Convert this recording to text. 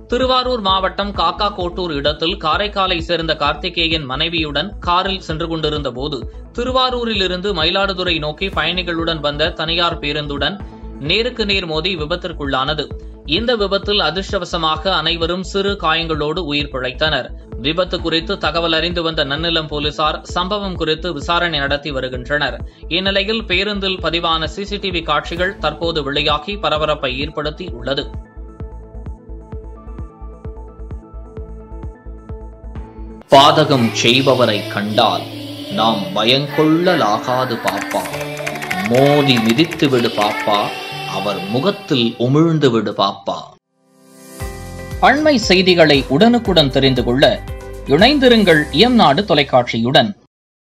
திருவாரூர் மாவட்டம் காக்காக்கோட்டூர் இடத்தில் காரைக்காலை சேர்ந்த கார்த்திகேயன் மனைவியுடன் காரில் சென்று கொண்டிருந்த போது திருவாரூரிலிருந்து மயிலாடுதுறை நோக்கி பயணிகளுடன் வந்த தனியார் பேருந்துடன் நேருக்கு நேர் மோதி விபத்திற்குள்ளானது இந்த விபத்தில் அதிர்ஷ்டவசமாக அனைவரும் சிறு காயங்களோடு உயிர் பிழைத்தனர் விபத்து குறித்து தகவல் அறிந்து வந்த நன்னிலம் போலீசார் சம்பவம் குறித்து விசாரணை நடத்தி வருகின்றனர் இந்நிலையில் பேருந்தில் பதிவான சிசிடிவி காட்சிகள் தற்போது வெளியாகி பரபரப்பை ஏற்படுத்தி உள்ளது பாதகம் செய்பவரை கண்டால் நாம் பயங்கொள்ளலாகாது பாப்பா மோதி மிதித்து விடு பாப்பா அவர் முகத்தில் உமிழ்ந்து விடு பாப்பா அண்மை செய்திகளை உடனுக்குடன் தெரிந்து கொள்ள இணைந்திருங்கள் எம் நாடு தொலைக்காட்சியுடன்